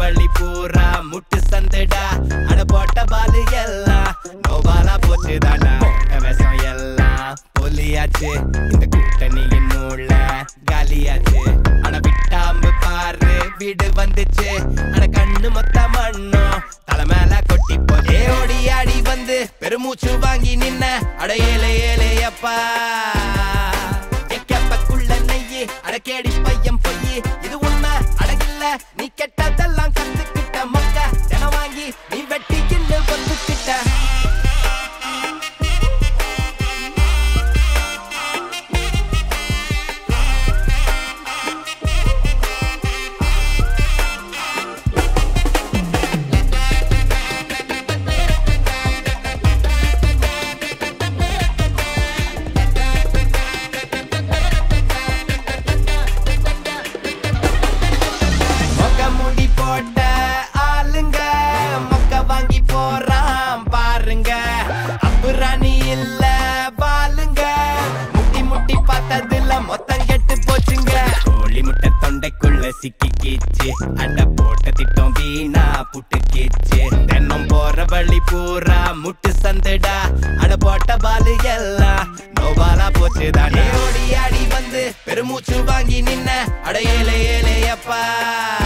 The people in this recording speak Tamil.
வழி பூரா முட்டு சந்துடா அட போட்ட பாலு எல்லாம் நோபாலா போச்சுதாடா போட்ட விஷம் எல்லாம் பொலியாச்சு இந்த கூட்டணியின் மூள காலியாச்சு அட விட்டாம்பு பாரு வீடு வந்துச்சு அட கண்ணு மொத்த மண்ணும் தலை மேல கொட்டி போதே ஓடி ஆடி வந்து பெருமூச்சு வாங்கி நின்ன அட ஏலே ஏலேயப்பா எக்கப்பக்குள்ள நெய்யி அடக்கேடி பையன் பொய்யி இது உண்மை அடகில்ல நீ கெட்டதெல்லாம் கத்துக்கிட்ட மொக்க தினம் வாங்கி நீ வெட்டி கிண்டு ஒத்துக்கிட்ட மொக்க முடி போட்ட ஆளுங்க மொக்க வாங்கி போறான் பாருங்க அப்புறாணி இல்ல பாலுங்க முட்டி முட்டி பார்த்ததுல மொத்தம் கெட்டு போச்சுங்க கோழி முட்டை தொண்டைக்குள்ள சிக்கிக்கிச்சு அட போட்ட திட்டம் வீணா புட்டு கீச்சு தென்னம் போற வழி பூரா முட்டு சந்துடா அட போட்ட பாலு எல்லாம் நோபாலா போச்சுதானே ஓடி ஆடி வந்து பெருமூச்சு வாங்கி நின்ன அட ஏலே ஏலே அப்பா